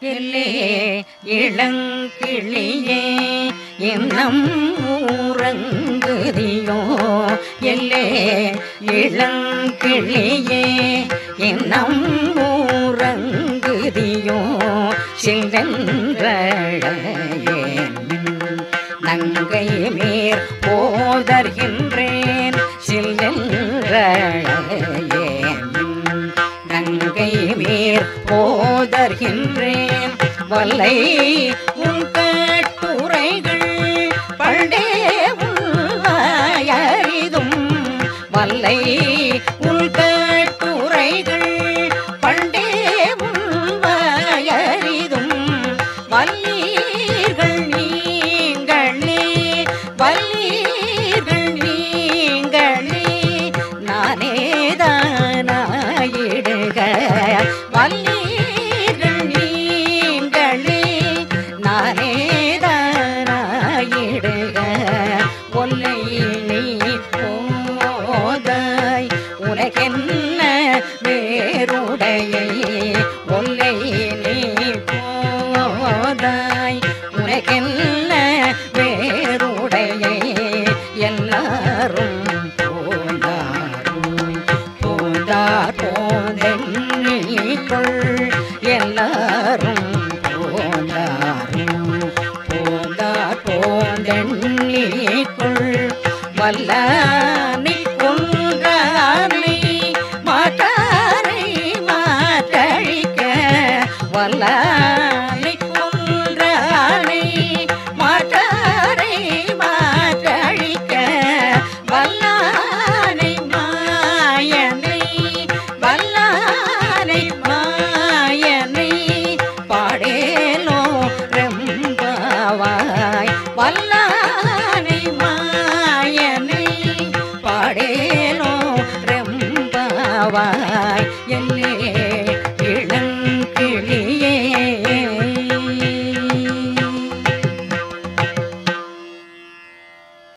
எல்லே இளங்கிளியே இன்னம் ஊரங்குதியோ எல்லே இளங்கிளியே இன்னம் ஊரங்குதியோ சிந்தன்றழையேன் நங்கை மேற் போதர்கின்றேன் சில்லென்றழையேன் நங்கை மேற் போதர்கின்றேன் வல்லை உன் கட்டுரைகள் பண்டே உள்வாயறிதும் வல்லை உன் கட்டுரைகள் பண்டே உள்வாயறிதும் வல்லீர்கள் நீங்களே வல்லீர்கள் நீங்களே நானே தானாயிடுக வல்லீர்கள் நீங்களே நானே தானாயிடுக ஒல்லை நீ போதாய் உனக்கென்ன வேறுடையை ஒல்லை நீ போதாய் உனக்கென்ன வேறுடையை எல்லாரும் போதாரும் போதார் போதென்னிக்குள் எல்லாரும் போதாரும் போதார் போதென்னிக்குள் வல்லானை கொன்றானை மாட்டாரை மாற்றழிக்க வல்லானை கொன்றானை மாட்டாரை மாற்றழிக்க வல்லானை மாயனை வல்லானை மாயனை பாடேலோ ரெம்பாவாய் வல்லானை மாயனை பாடேலோ ரெம்பாவாய் எல்லே